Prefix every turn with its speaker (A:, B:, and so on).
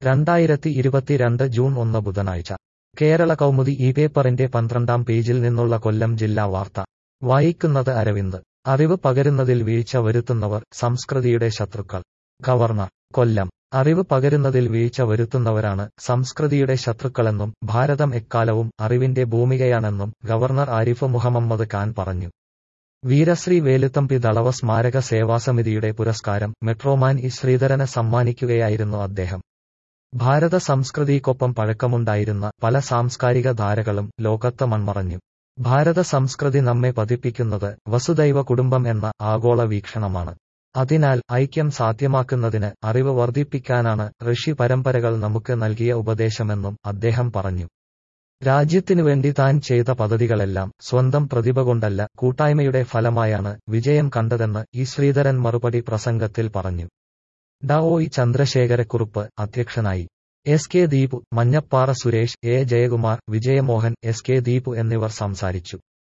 A: രണ്ടായിരത്തി ഇരുപത്തിരണ്ട് ജൂൺ ഒന്ന് ബുധനാഴ്ച കേരള കൗമുദി ഈ പേപ്പറിന്റെ പന്ത്രണ്ടാം പേജിൽ നിന്നുള്ള കൊല്ലം ജില്ലാ വാർത്ത വായിക്കുന്നത് അരവിന്ദ് അറിവ് പകരുന്നതിൽ വീഴ്ച വരുത്തുന്നവർ സംസ്കൃതിയുടെ ശത്രുക്കൾ ഗവർണർ കൊല്ലം അറിവ് പകരുന്നതിൽ വീഴ്ച വരുത്തുന്നവരാണ് സംസ്കൃതിയുടെ ശത്രുക്കളെന്നും ഭാരതം എക്കാലവും അറിവിന്റെ ഭൂമികയാണെന്നും ഗവർണർ ആരിഫ് മുഹമ്മദ് ഖാൻ പറഞ്ഞു വീരശ്രീ വേലുത്തമ്പി ദളവ സ്മാരക സേവാസമിതിയുടെ പുരസ്കാരം മെട്രോമാൻ ഇ ശ്രീധരന് സമ്മാനിക്കുകയായിരുന്നു അദ്ദേഹം ഭാരത സംസ്കൃതിക്കൊപ്പം പഴക്കമുണ്ടായിരുന്ന പല സാംസ്കാരിക ധാരകളും ലോകത്ത് മൺമറഞ്ഞു ഭാരത സംസ്കൃതി നമ്മെ പതിപ്പിക്കുന്നത് വസുദൈവ കുടുംബം എന്ന ആഗോള വീക്ഷണമാണ് അതിനാൽ ഐക്യം സാധ്യമാക്കുന്നതിന് അറിവ് വർദ്ധിപ്പിക്കാനാണ് ഋഷി പരമ്പരകൾ നമുക്ക് നൽകിയ ഉപദേശമെന്നും അദ്ദേഹം പറഞ്ഞു രാജ്യത്തിനുവേണ്ടി താൻ ചെയ്ത പദ്ധതികളെല്ലാം സ്വന്തം പ്രതിഭ കൊണ്ടല്ല കൂട്ടായ്മയുടെ ഫലമായാണ് വിജയം കണ്ടതെന്ന് ഇ ശ്രീധരൻ മറുപടി പ്രസംഗത്തിൽ പറഞ്ഞു ഡാവോയി ചന്ദ്രശേഖരക്കുറുപ്പ് അധ്യക്ഷനായി S K Deepu Manjappara Suresh A Jayakumar Vijayamohan S K Deepu എന്നിവർ സംസാരിച്ചു